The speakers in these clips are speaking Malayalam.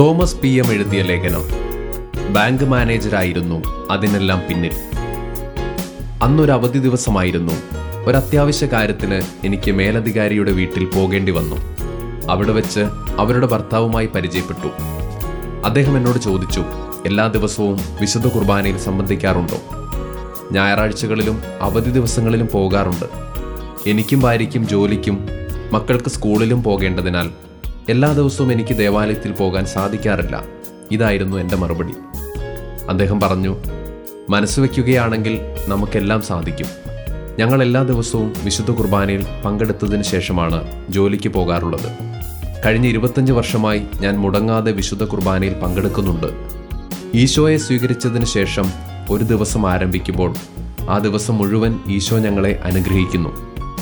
തോമസ് പി എം എഴുതിയ ലേഖനം ബാങ്ക് മാനേജരായിരുന്നു അതിനെല്ലാം പിന്നിൽ അന്നൊരു അവധി ദിവസമായിരുന്നു ഒരു അത്യാവശ്യ കാര്യത്തിന് എനിക്ക് മേലധികാരിയുടെ വീട്ടിൽ പോകേണ്ടി വന്നു അവിടെ വെച്ച് അവരുടെ ഭർത്താവുമായി പരിചയപ്പെട്ടു അദ്ദേഹം എന്നോട് ചോദിച്ചു എല്ലാ ദിവസവും വിശുദ്ധ കുർബാനയിൽ സംബന്ധിക്കാറുണ്ടോ ഞായറാഴ്ചകളിലും അവധി ദിവസങ്ങളിലും പോകാറുണ്ട് എനിക്കും ഭാര്യയ്ക്കും ജോലിക്കും മക്കൾക്ക് സ്കൂളിലും പോകേണ്ടതിനാൽ എല്ലാ ദിവസവും എനിക്ക് ദേവാലയത്തിൽ പോകാൻ സാധിക്കാറില്ല ഇതായിരുന്നു എൻ്റെ മറുപടി അദ്ദേഹം പറഞ്ഞു മനസ്സ് വയ്ക്കുകയാണെങ്കിൽ നമുക്കെല്ലാം സാധിക്കും ഞങ്ങൾ എല്ലാ ദിവസവും വിശുദ്ധ കുർബാനയിൽ പങ്കെടുത്തതിന് ശേഷമാണ് ജോലിക്ക് പോകാറുള്ളത് കഴിഞ്ഞ ഇരുപത്തഞ്ച് വർഷമായി ഞാൻ മുടങ്ങാതെ വിശുദ്ധ കുർബാനയിൽ പങ്കെടുക്കുന്നുണ്ട് ഈശോയെ സ്വീകരിച്ചതിന് ശേഷം ഒരു ദിവസം ആരംഭിക്കുമ്പോൾ ആ ദിവസം മുഴുവൻ ഈശോ ഞങ്ങളെ അനുഗ്രഹിക്കുന്നു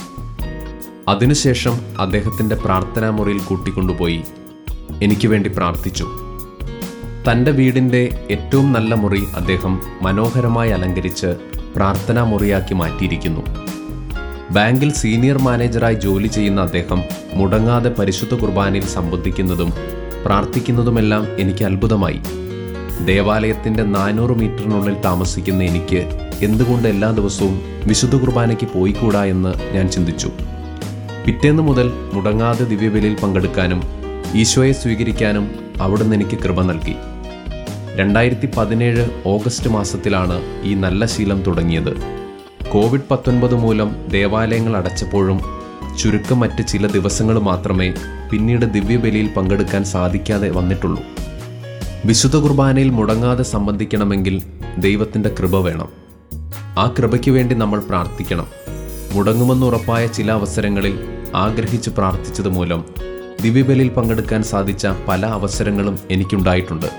അതിനുശേഷം അദ്ദേഹത്തിൻ്റെ പ്രാർത്ഥനാ മുറിയിൽ കൂട്ടിക്കൊണ്ടുപോയി എനിക്ക് വേണ്ടി പ്രാർത്ഥിച്ചു തൻ്റെ വീടിൻ്റെ ഏറ്റവും നല്ല മുറി അദ്ദേഹം മനോഹരമായി അലങ്കരിച്ച് പ്രാർത്ഥനാ മുറിയാക്കി മാറ്റിയിരിക്കുന്നു ബാങ്കിൽ സീനിയർ മാനേജറായി ജോലി ചെയ്യുന്ന അദ്ദേഹം മുടങ്ങാതെ പരിശുദ്ധ കുർബാനയിൽ സംബന്ധിക്കുന്നതും പ്രാർത്ഥിക്കുന്നതുമെല്ലാം എനിക്ക് അത്ഭുതമായി ദേവാലയത്തിന്റെ നാനൂറ് മീറ്ററിനുള്ളിൽ താമസിക്കുന്ന എനിക്ക് എന്തുകൊണ്ട് എല്ലാ ദിവസവും വിശുദ്ധ കുർബാനയ്ക്ക് പോയിക്കൂടാ എന്ന് ഞാൻ ചിന്തിച്ചു പിറ്റേന്ന് മുതൽ മുടങ്ങാതെ ദിവ്യബലിയിൽ പങ്കെടുക്കാനും ഈശോയെ സ്വീകരിക്കാനും അവിടുന്ന് എനിക്ക് കൃപ നൽകി രണ്ടായിരത്തി പതിനേഴ് ഓഗസ്റ്റ് മാസത്തിലാണ് ഈ നല്ല ശീലം തുടങ്ങിയത് കോവിഡ് പത്തൊൻപത് മൂലം ദേവാലയങ്ങൾ അടച്ചപ്പോഴും ചുരുക്കം മറ്റ് ചില ദിവസങ്ങൾ മാത്രമേ പിന്നീട് ദിവ്യബലിയിൽ പങ്കെടുക്കാൻ സാധിക്കാതെ വന്നിട്ടുള്ളൂ വിശുദ്ധ കുർബാനയിൽ മുടങ്ങാതെ സംബന്ധിക്കണമെങ്കിൽ ദൈവത്തിൻ്റെ കൃപ വേണം ആ കൃപയ്ക്ക് വേണ്ടി നമ്മൾ പ്രാർത്ഥിക്കണം മുടങ്ങുമെന്ന് ഉറപ്പായ ചില അവസരങ്ങളിൽ ആഗ്രഹിച്ച് പ്രാർത്ഥിച്ചത് മൂലം ദിവ്യബലിയിൽ പങ്കെടുക്കാൻ സാധിച്ച പല അവസരങ്ങളും എനിക്കുണ്ടായിട്ടുണ്ട്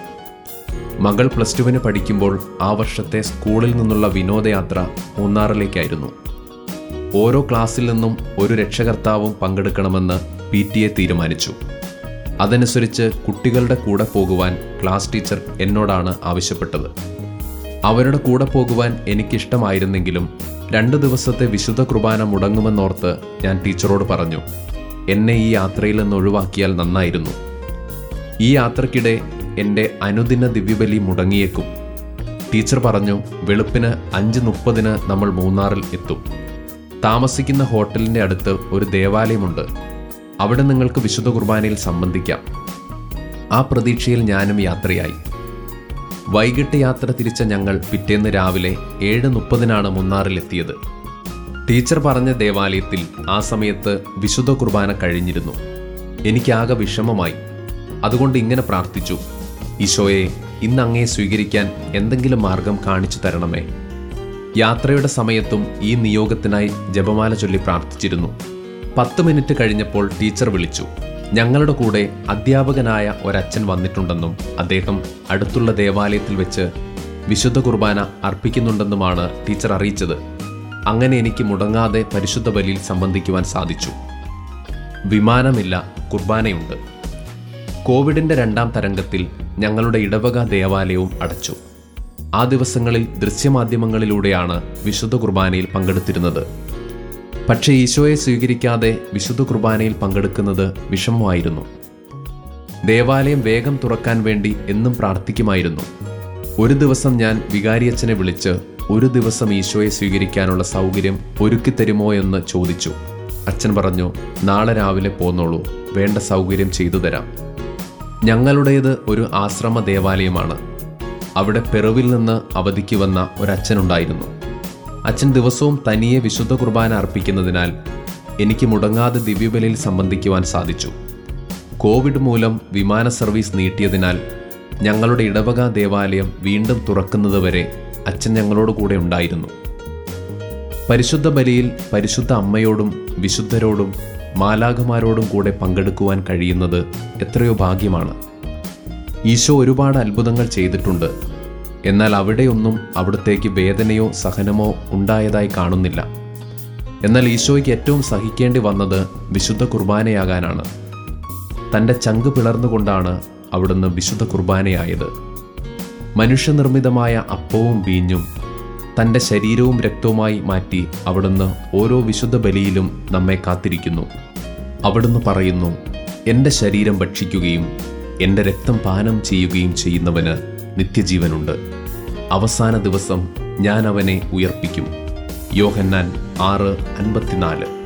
മകൾ പ്ലസ് ടുവിന് പഠിക്കുമ്പോൾ ആ വർഷത്തെ സ്കൂളിൽ നിന്നുള്ള വിനോദയാത്ര മൂന്നാറിലേക്കായിരുന്നു ഓരോ ക്ലാസ്സിൽ നിന്നും ഒരു രക്ഷകർത്താവും പങ്കെടുക്കണമെന്ന് പി ടി എ തീരുമാനിച്ചു അതനുസരിച്ച് കുട്ടികളുടെ കൂടെ പോകുവാൻ ക്ലാസ് ടീച്ചർ എന്നോടാണ് ആവശ്യപ്പെട്ടത് അവരുടെ കൂടെ പോകുവാൻ എനിക്കിഷ്ടമായിരുന്നെങ്കിലും രണ്ട് ദിവസത്തെ വിശുദ്ധ കുർബാന മുടങ്ങുമെന്നോർത്ത് ഞാൻ ടീച്ചറോട് പറഞ്ഞു എന്നെ ഈ യാത്രയിൽ നിന്ന് ഒഴിവാക്കിയാൽ നന്നായിരുന്നു ഈ യാത്രക്കിടെ എൻ്റെ അനുദിന ദിവ്യബലി മുടങ്ങിയേക്കും ടീച്ചർ പറഞ്ഞു വെളുപ്പിന് അഞ്ച് മുപ്പതിന് നമ്മൾ മൂന്നാറിൽ എത്തും താമസിക്കുന്ന ഹോട്ടലിൻ്റെ അടുത്ത് ഒരു ദേവാലയമുണ്ട് അവിടെ നിങ്ങൾക്ക് വിശുദ്ധ കുർബാനയിൽ സംബന്ധിക്കാം ആ പ്രതീക്ഷയിൽ ഞാനും യാത്രയായി വൈകിട്ട് യാത്ര തിരിച്ച ഞങ്ങൾ പിറ്റേന്ന് രാവിലെ ഏഴ് മുപ്പതിനാണ് മുന്നാറിലെത്തിയത് ടീച്ചർ പറഞ്ഞ ദേവാലയത്തിൽ ആ സമയത്ത് വിശുദ്ധ കുർബാന കഴിഞ്ഞിരുന്നു എനിക്കാകെ വിഷമമായി അതുകൊണ്ട് ഇങ്ങനെ പ്രാർത്ഥിച്ചു ഈശോയെ ഇന്ന് അങ്ങയെ സ്വീകരിക്കാൻ എന്തെങ്കിലും മാർഗം കാണിച്ചു തരണമേ യാത്രയുടെ സമയത്തും ഈ നിയോഗത്തിനായി ജപമാല ചൊല്ലി പ്രാർത്ഥിച്ചിരുന്നു പത്ത് മിനിറ്റ് കഴിഞ്ഞപ്പോൾ ടീച്ചർ വിളിച്ചു ഞങ്ങളുടെ കൂടെ അധ്യാപകനായ ഒരച്ഛൻ വന്നിട്ടുണ്ടെന്നും അദ്ദേഹം അടുത്തുള്ള ദേവാലയത്തിൽ വെച്ച് വിശുദ്ധ കുർബാന അർപ്പിക്കുന്നുണ്ടെന്നുമാണ് ടീച്ചർ അറിയിച്ചത് അങ്ങനെ എനിക്ക് മുടങ്ങാതെ പരിശുദ്ധ ബലിയിൽ സംബന്ധിക്കുവാൻ സാധിച്ചു വിമാനമില്ല കുർബാനയുണ്ട് കോവിഡിന്റെ രണ്ടാം തരംഗത്തിൽ ഞങ്ങളുടെ ഇടവക ദേവാലയവും അടച്ചു ആ ദിവസങ്ങളിൽ ദൃശ്യമാധ്യമങ്ങളിലൂടെയാണ് വിശുദ്ധ കുർബാനയിൽ പങ്കെടുത്തിരുന്നത് പക്ഷേ ഈശോയെ സ്വീകരിക്കാതെ വിശുദ്ധ കുർബാനയിൽ പങ്കെടുക്കുന്നത് വിഷമമായിരുന്നു ദേവാലയം വേഗം തുറക്കാൻ വേണ്ടി എന്നും പ്രാർത്ഥിക്കുമായിരുന്നു ഒരു ദിവസം ഞാൻ വികാരിയച്ഛനെ വിളിച്ച് ഒരു ദിവസം ഈശോയെ സ്വീകരിക്കാനുള്ള സൗകര്യം ഒരുക്കി തരുമോ എന്ന് ചോദിച്ചു അച്ഛൻ പറഞ്ഞു നാളെ രാവിലെ പോന്നോളൂ വേണ്ട സൗകര്യം ചെയ്തു തരാം ഞങ്ങളുടേത് ഒരു ആശ്രമ ദേവാലയമാണ് അവിടെ പെറുവിൽ നിന്ന് അവധിക്ക് വന്ന ഒരച്ഛനുണ്ടായിരുന്നു അച്ഛൻ ദിവസവും തനിയെ വിശുദ്ധ കുർബാന അർപ്പിക്കുന്നതിനാൽ എനിക്ക് മുടങ്ങാതെ ദിവ്യബലിയിൽ സംബന്ധിക്കുവാൻ സാധിച്ചു കോവിഡ് മൂലം വിമാന സർവീസ് നീട്ടിയതിനാൽ ഞങ്ങളുടെ ഇടവക ദേവാലയം വീണ്ടും തുറക്കുന്നതുവരെ അച്ഛൻ ഞങ്ങളോട് കൂടെ ഉണ്ടായിരുന്നു പരിശുദ്ധ ബലിയിൽ പരിശുദ്ധ അമ്മയോടും വിശുദ്ധരോടും മാലാഖമാരോടും കൂടെ പങ്കെടുക്കുവാൻ കഴിയുന്നത് എത്രയോ ഭാഗ്യമാണ് ഈശോ ഒരുപാട് അത്ഭുതങ്ങൾ ചെയ്തിട്ടുണ്ട് എന്നാൽ അവിടെയൊന്നും അവിടത്തേക്ക് വേദനയോ സഹനമോ ഉണ്ടായതായി കാണുന്നില്ല എന്നാൽ ഈശോയ്ക്ക് ഏറ്റവും സഹിക്കേണ്ടി വന്നത് വിശുദ്ധ കുർബാനയാകാനാണ് തൻ്റെ ചങ്ക് പിളർന്നുകൊണ്ടാണ് അവിടുന്ന് വിശുദ്ധ കുർബാനയായത് മനുഷ്യനിർമ്മിതമായ അപ്പവും വീഞ്ഞും തൻ്റെ ശരീരവും രക്തവുമായി മാറ്റി അവിടുന്ന് ഓരോ വിശുദ്ധ ബലിയിലും നമ്മെ കാത്തിരിക്കുന്നു അവിടുന്ന് പറയുന്നു എൻ്റെ ശരീരം ഭക്ഷിക്കുകയും എൻ്റെ രക്തം പാനം ചെയ്യുകയും ചെയ്യുന്നവന് നിത്യജീവനുണ്ട് അവസാന ദിവസം ഞാൻ അവനെ ഉയർപ്പിക്കും യോഹന്നാൻ ആറ് അൻപത്തിനാല്